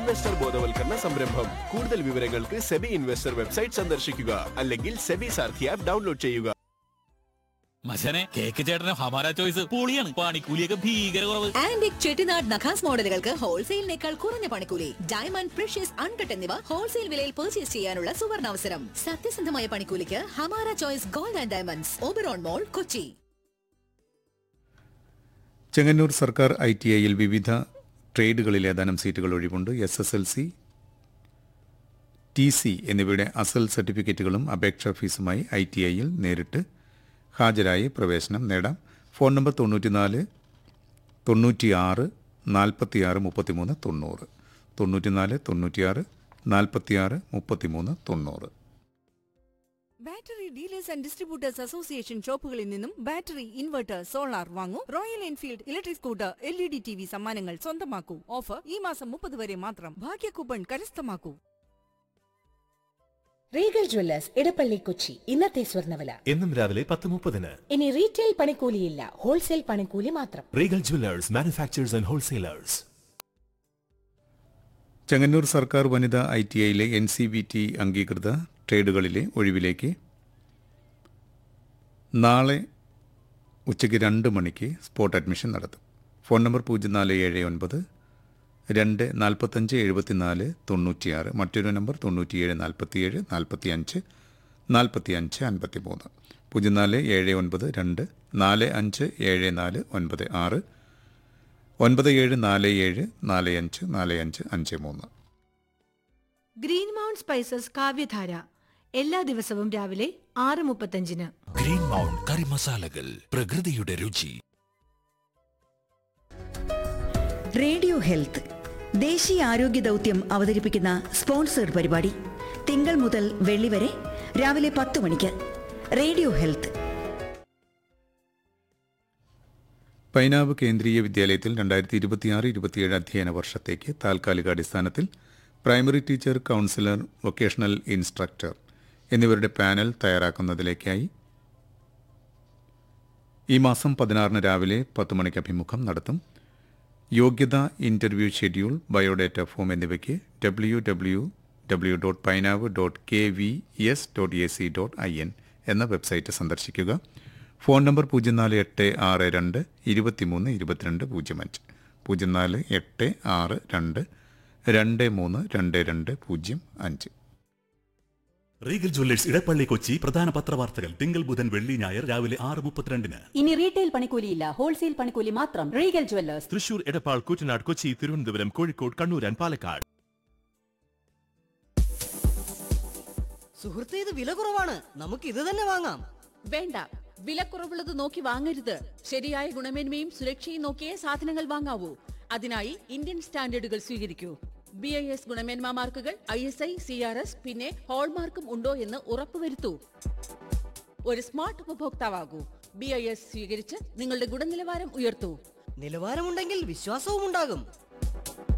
investor ബോധവൽക്കരണ സംരംഭം കൂടുതൽ വിവരങ്ങൾക്ക് സെബി ഇൻവെസ്റ്റർ വെബ്സൈറ്റ് സന്ദർശിക്കുക അല്ലെങ്കിൽ സെബി സാർഥി ആപ്പ് ഡൗൺലോഡ് ചെയ്യുക മച്ചനെ കേക്ക് ചേട്ടന് ഹമാര ചോയ്സ് പൊളിയാണ് പണിക്കൂലിയൊക്കെ ഭീകര കുറവ് ആന്റിക് ചെട്ടിനാട് നഖാസ് മോഡലുകൾക്ക് ഹോൾസെയിലിനേക്കാൾ കുറഞ്ഞ പണിക്കൂലി ഡയമണ്ട് പ്രഷ്യസ് അൺകട്ട് എന്നിവ ഹോൾസെയിൽ വിലയിൽ പർച്ചേസ് ചെയ്യാനുള്ള സുവർണാവസരം സത്യസന്ധമായ പണിക്കൂലിക്ക് Hamara choice gold and diamonds Oberon mall Kochi Chengannur സർക്കാർ ഐ ടി ഐയിൽ വിവിധ ട്രേഡുകളിൽ ഏതാനും സീറ്റുകൾ ഒഴിവുണ്ട് S S L C T C എന്നിവയുടെ അസൽ സർട്ടിഫിക്കറ്റുകളും അപേക്ഷാ ഫീസുമായി ഐ ടി ഐയിൽ നേരിട്ട് ഹാജരായി പ്രവേശനം നേടാം ഫോൺ നമ്പർ തൊണ്ണൂറ്റിനാല് തൊണ്ണൂറ്റിയാറ് നാൽപ്പത്തിയാറ് മുപ്പത്തിമൂന്ന് തൊണ്ണൂറ് തൊണ്ണൂറ്റിനാല് തൊണ്ണൂറ്റിയാറ് നാൽപ്പത്തിയാറ് മുപ്പത്തിമൂന്ന് തൊണ്ണൂറ് battery dealers and distributors association ഷോപ്പുകളിൽ നിന്നും ബാറ്ററി ഇൻവെർട്ടർ സോളാർ വാങ്ങൂ Royal Enfield electric scooter L E D T V സമ്മാനങ്ങൾ സ്വന്തമാക്കൂ ഓഫർ ഈ മാസം മുപ്പത് വരെ മാത്രം ഭാഗ്യ കൂപ്പൺ കരസ്ഥമാക്കൂ റീഗൽ ജ്വല്ലേഴ്സ് ഇടപ്പള്ളി കൊച്ചി ഇന്നത്തെ സ്വർണ്ണവില എന്നും രാവിലെ പത്ത് മുപ്പതിന് ഇനി റീറ്റെയിൽ പണിക്കൂലിയില്ല ഹോൾസെയിൽ പണിക്കൂലി മാത്രം Regal jewellers manufacturers and wholesalers Chengannur സർക്കാർ വനിതാ ഐ ടി ഐയിലെ എൻ സി ബി ടി അംഗീകൃത ട്രേഡുകളിലെ ഒഴിവിലേക്ക് നാളെ ഉച്ചയ്ക്ക് രണ്ട് മണിക്ക് സ്പോട്ട് അഡ്മിഷൻ നടത്തും ഫോൺ നമ്പർ പൂജ്യം നാല് ഏഴ് ഒൻപത് രണ്ട് നാൽപ്പത്തഞ്ച് എഴുപത്തിനാല് തൊണ്ണൂറ്റിയാറ് മറ്റൊരു നമ്പർ തൊണ്ണൂറ്റിയേഴ് നാൽപ്പത്തിയേഴ് നാൽപ്പത്തി അഞ്ച് നാൽപ്പത്തി അഞ്ച് അൻപത്തി മൂന്ന് പൂജ്യം നാല് ഏഴ് ഒൻപത് രണ്ട് നാല് അഞ്ച് ഏഴ് നാല് ഒൻപത് ആറ് ഒൻപത് ഏഴ് നാല് ഏഴ് നാല് അഞ്ച് നാല് അഞ്ച് അഞ്ച് മൂന്ന് ഗ്രീൻ മൗണ്ട് സ്പൈസസ് കാവ്യധാര എല്ലാ ദിവസവും രാവിലെ ആറ് മുപ്പത്തഞ്ചിന് ഗ്രീൻ മൗണ്ട് കറി മസാലകൾ പ്രകൃതിയുടെ രുചി റേഡിയോ ഹെൽത്ത് ദേശീയ ആരോഗ്യ ദൗത്യം അവതരിപ്പിക്കുന്ന സ്പോൺസേഡ് പരിപാടി തിങ്കൾ മുതൽ വെള്ളി വരെ രാവിലെ പത്ത് മണിക്ക് റേഡിയോ ഹെൽത്ത് പൈനാവ് കേന്ദ്രീയ വിദ്യാലയത്തിൽ രണ്ടായിരത്തി ഇരുപത്തിയാറ് ഇരുപത്തിയേഴ് അധ്യയന വർഷത്തേക്ക് താൽക്കാലിക അടിസ്ഥാനത്തിൽ primary teacher counsellor vocational instructor എന്നിവരുടെ പാനൽ തയ്യാറാക്കുന്നതിലേക്കായി ഈ മാസം പതിനാറിന് രാവിലെ പത്ത് മണിക്ക് അഭിമുഖം നടത്തും യോഗ്യത ഇന്റർവ്യൂ ഷെഡ്യൂൾ ബയോഡേറ്റ ഫോം എന്നിവയ്ക്ക് W W W dot Painavu dot K V S dot A C dot I N എന്ന വെബ്സൈറ്റ് സന്ദർശിക്കുക ഫോൺ നമ്പർ പൂജ്യം നാല് എട്ട് ആറ് രണ്ട് ഇരുപത്തിമൂന്ന് ഇരുപത്തിരണ്ട് പൂജ്യം അഞ്ച് പൂജ്യം നാല് എട്ട് ആറ് രണ്ട് രണ്ട് മൂന്ന് രണ്ട് രണ്ട് പൂജ്യം അഞ്ച് റീഗൽ ജുവലേഴ്സ് ഇടപ്പള്ളി കൊച്ചി പ്രധാന പത്രവാർത്തകൾ തിങ്കൾ ബുധൻ വെള്ളി ഞായർ രാവിലെ ആറ് മുപ്പത്തിരണ്ടിന് ഇനി റീറ്റെയിൽ പണിക്കൂലിയില്ല ഹോൾസെയിൽ പണിക്കൂലി മാത്രം റീഗൽ ജ്വല്ലേഴ്സ് തൃശൂർ എടപ്പാൾ കൂറ്റനാട് കൊച്ചി തിരുവനന്തപുരം കോഴിക്കോട് കണ്ണൂർ ആൻഡ് പാലക്കാട് സുഹൃത്തെ ഇത് വില കുറവാണ് നമുക്ക് ഇത് തന്നെ വാങ്ങാം വേണ്ട വിലക്കുറവുള്ളത് നോക്കി വാങ്ങരുത് ശരിയായ ഗുണമേന്മയും സുരക്ഷയും നോക്കിയേ സാധനങ്ങൾ വാങ്ങാവൂ അതിനായി ഇന്ത്യൻ സ്റ്റാൻഡേർഡുകൾ സ്വീകരിക്കൂ ബി ഐ എസ് ഗുണമേന്മ മാർക്കുകൾ I S I C R S പിന്നെ ഹോൾമാർക്കും ഉണ്ടോ എന്ന് ഉറപ്പുവരുത്തൂ ഒരു സ്മാർട്ട് ഉപഭോക്താവാകൂ ബി ഐ എസ് സ്വീകരിച്ച് നിങ്ങളുടെ ഗുണനിലവാരം ഉയർത്തൂ നിലവാരമുണ്ടെങ്കിൽ വിശ്വാസവും ഉണ്ടാകും